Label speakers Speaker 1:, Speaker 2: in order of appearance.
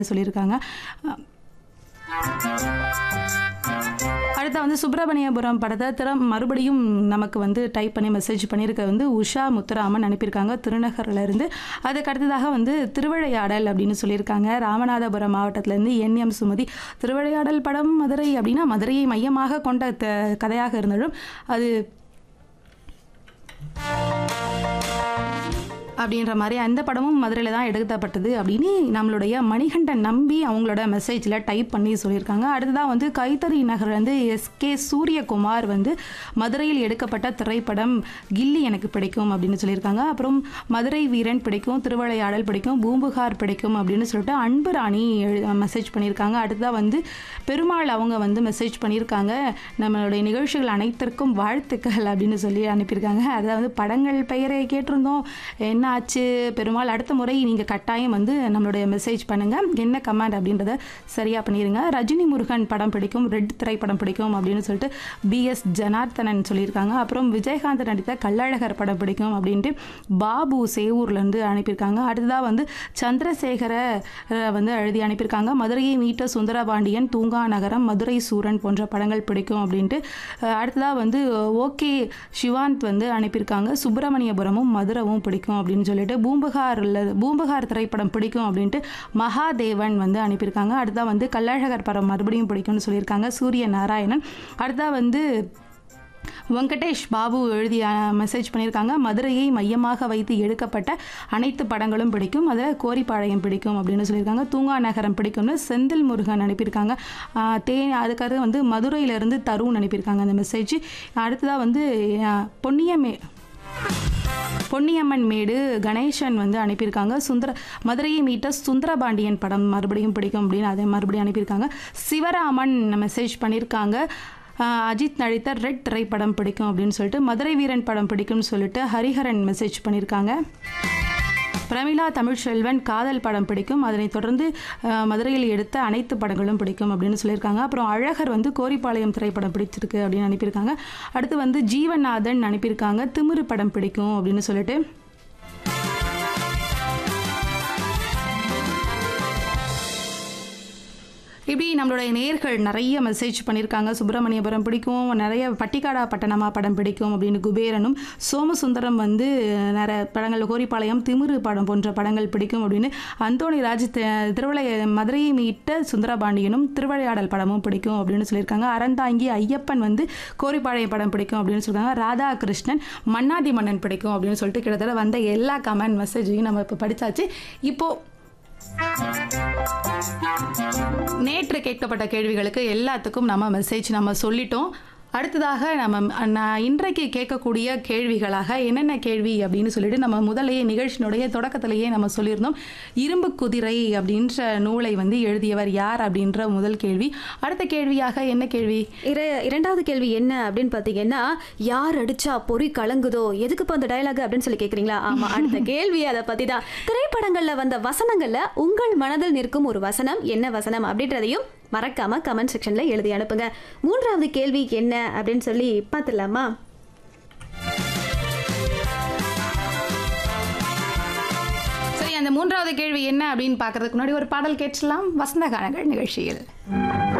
Speaker 1: சொல்லியிருக்காங்க அடுத்து வந்து சுப்பிரமணியபுரம் படத்தை திற மறுபடியும் நமக்கு வந்து டைப் பண்ணி மெசேஜ் பண்ணியிருக்க வந்து உஷா முத்துராமன் அனுப்பியிருக்காங்க திருநகர்ல இருந்து அதுக்கு அடுத்ததாக வந்து திருவிளையாடல் அப்படின்னு சொல்லியிருக்காங்க ராமநாதபுரம் மாவட்டத்திலேருந்து என்எம் சுமதி திருவிளையாடல் படம் மதுரை அப்படின்னா மதுரையை மையமாக கொண்ட த- கதையாக இருந்தாலும் அது அப்படின்ற மாதிரி அந்த படமும் மதுரையில் தான் எடுக்கப்பட்டது அப்படின்னு நம்மளுடைய மணிகண்டன் நம்பி அவங்களோட மெசேஜில் டைப் பண்ணி சொல்லியிருக்காங்க அடுத்ததாக வந்து கைத்தறி நகர்லேருந்து எஸ்கே சூரியகுமார் வந்து மதுரையில் எடுக்கப்பட்ட திரைப்படம் கில்லி எனக்கு பிடிக்கும் அப்படின்னு சொல்லியிருக்காங்க அப்புறம் மதுரை வீரன் பிடிக்கும் திருவிளையாடல் பிடிக்கும் பூம்புகார் பிடிக்கும் அப்படின்னு சொல்லிட்டு அன்பு ராணி மெசேஜ் பண்ணியிருக்காங்க அடுத்ததாக வந்து பெருமாள் அவங்க வந்து மெசேஜ் பண்ணியிருக்காங்க நம்மளுடைய நிகழ்ச்சிகள் அனைத்திற்கும் வாழ்த்துக்கள் அப்படின்னு சொல்லி அனுப்பியிருக்காங்க அதாவது படங்கள் பெயரை கேட்டிருந்தோம் என்ன ஆச்சு பெருமாள் அடுத்த முறை நீங்கள் கட்டாயம் வந்து நம்மளுடைய மெசேஜ் பண்ணுங்கள் என்ன கமெண்ட் அப்படின்றத சரியாக பண்ணிடுங்க ரஜினி முருகன் படம் பிடிக்கும் ரெட் திரைப்படம் பிடிக்கும் அப்படின்னு சொல்லிட்டு பிஎஸ் ஜனார்த்தனன் சொல்லியிருக்காங்க அப்புறம் விஜயகாந்த் நடித்த கள்ளழகர் படம் பிடிக்கும் அப்படின்ட்டு பாபு சேவூர்லேருந்து அனுப்பியிருக்காங்க அடுத்ததாக வந்து சந்திரசேகர அஹ், வந்து எழுதி அனுப்பியிருக்காங்க மதுரையை மீட்ட சுந்தரபாண்டியன் தூங்கா நகரம் மதுரை சூரன் போன்ற படங்கள் பிடிக்கும் அப்படின்ட்டு அஹ், அடுத்ததாக வந்து ஓகே சிவாந்த் வந்து அனுப்பியிருக்காங்க சுப்பிரமணியபுரமும் மதுரவும் பிடிக்கும் அப்படின்னு சொல்லிட்டு பூம்புகாரில் பூம்புகார் திரைப்படம் பிடிக்கும் அப்படின்ட்டு மகாதேவன் வந்து அனுப்பியிருக்காங்க அடுத்தா வந்து கள்ளழகர் படம் மறுபடியும் பிடிக்கும்னு சொல்லியிருக்காங்க சூரிய நாராயணன் அடுத்தா வந்து வெங்கடேஷ் பாபு எழுதிய மெசேஜ் பண்ணியிருக்காங்க மதுரையை மையமாக வைத்து எடுக்கப்பட்ட அனைத்து படங்களும் பிடிக்கும் அதில் கோரிப்பாளையம் பிடிக்கும் அப்படின்னு சொல்லியிருக்காங்க தூங்கா நகரம் பிடிக்கும்னு செந்தில் முருகன் அனுப்பியிருக்காங்க ஆஹ் தே அதுக்கடுத்து வந்து மதுரையிலேருந்து தருண் அனுப்பியிருக்காங்க அந்த மெசேஜ் அடுத்ததாக வந்து ஆஹ் பொன்னியமே பொன்னியம்மன் மேடு கணேசன் வந்து அனுப்பியிருக்காங்க சுந்தர மதுரையை மீட்ட சுந்தரபாண்டியன் படம் மறுபடியும் பிடிக்கும் அப்படின்னு அதை மறுபடியும் அனுப்பியிருக்காங்க சிவராமன் மெசேஜ் பண்ணியிருக்காங்க ஆஹ் அஜித் நடித்த ரெட் திரைப்படம் பிடிக்கும் அப்படின்னு சொல்லிட்டு மதுரை வீரன் படம் பிடிக்கும்னு சொல்லிட்டு ஹரிஹரன் மெசேஜ் பண்ணியிருக்காங்க பிரமிளா தமிழ்ச்செல்வன் காதல் படம் பிடிக்கும் அதனைத் தொடர்ந்து அஹ், மதுரையில் எடுத்த அனைத்து படங்களும் பிடிக்கும் அப்படின்னு சொல்லியிருக்காங்க அப்புறம் அழகர் வந்து கோரிப்பாளையம் திரைப்படம் பிடிச்சிருக்கு அப்படின்னு அனுப்பியிருக்காங்க அடுத்து வந்து ஜீவநாதன் அனுப்பியிருக்காங்க திமிரு படம் பிடிக்கும் அப்படின்னு சொல்லிட்டு இப்படி நம்மளுடைய நேர்கள் நிறைய மெசேஜ் பண்ணியிருக்காங்க சுப்பிரமணியபுரம் பிடிக்கும் நிறைய பட்டிக்காடா பட்டணமா படம் பிடிக்கும் அப்படின்னு குபேரனும் சோமசுந்தரம் வந்து நிறைய படங்கள் கோரிப்பாளையம் திமிரு படம் போன்ற படங்கள் பிடிக்கும் அப்படின்னு அந்தோணி ராஜ் தி- திருவிளை மதுரையை மீட்ட சுந்தரபாண்டியனும் திருவிளையாடல் படமும் பிடிக்கும் அப்படின்னு சொல்லியிருக்காங்க அறந்தாங்கி ஐயப்பன் வந்து கோரிப்பாளையம் படம் பிடிக்கும் அப்படின்னு சொல்லியிருக்காங்க ராதாகிருஷ்ணன் மன்னாதி மன்னன் பிடிக்கும் அப்படின்னு சொல்லிட்டு கிட்டத்தட்ட வந்த எல்லா கமெண்ட் மெசேஜையும் நம்ம இப்போ படிச்சாச்சு இப்போ நேற்று கேட்கப்பட்ட கேள்விகளுக்கு எல்லாத்துக்கும் நம்ம மெசேஜ் நம்ம சொல்லிட்டோம் அடுத்ததாக நம்ம நான் இன்றைக்கு கேட்கக்கூடிய கேள்விகளாக என்னென்ன கேள்வி அப்படின்னு சொல்லிட்டு நம்ம முதலையே நிகழ்ச்சியினுடைய தொடக்கத்திலேயே நம்ம சொல்லியிருந்தோம் இரும்பு குதிரை அப்படின்ற நூலை வந்து எழுதியவர் யார் அப்படின்ற முதல் கேள்வி அடுத்த கேள்வியாக என்ன கேள்வி
Speaker 2: இர இரண்டாவது கேள்வி என்ன அப்படின்னு பார்த்தீங்கன்னா யார் அடிச்சா பொறி கலங்குதோ எதுக்கு இப்போ அந்த டயலாக் அப்படின்னு சொல்லி கேட்குறீங்களா ஆமா அடுத்த கேள்வி அதை பத்தி தான் திரைப்படங்கள்ல வந்த வசனங்கள்ல உங்கள் மனதில் நிற்கும் ஒரு வசனம் என்ன வசனம் அப்படின்றதையும் மறக்காம கமெண்ட் செக்ஷன்ல எழுதி அனுப்புங்க மூன்றாவது கேள்வி என்ன அப்படின்னு சொல்லி பார்த்துடலாமா
Speaker 1: சரி அந்த மூன்றாவது கேள்வி என்ன அப்படின்னு பார்க்கறதுக்கு முன்னாடி ஒரு பாடல் கேட்டுலாம் வசந்த கானங்கள் நிகழ்ச்சியில்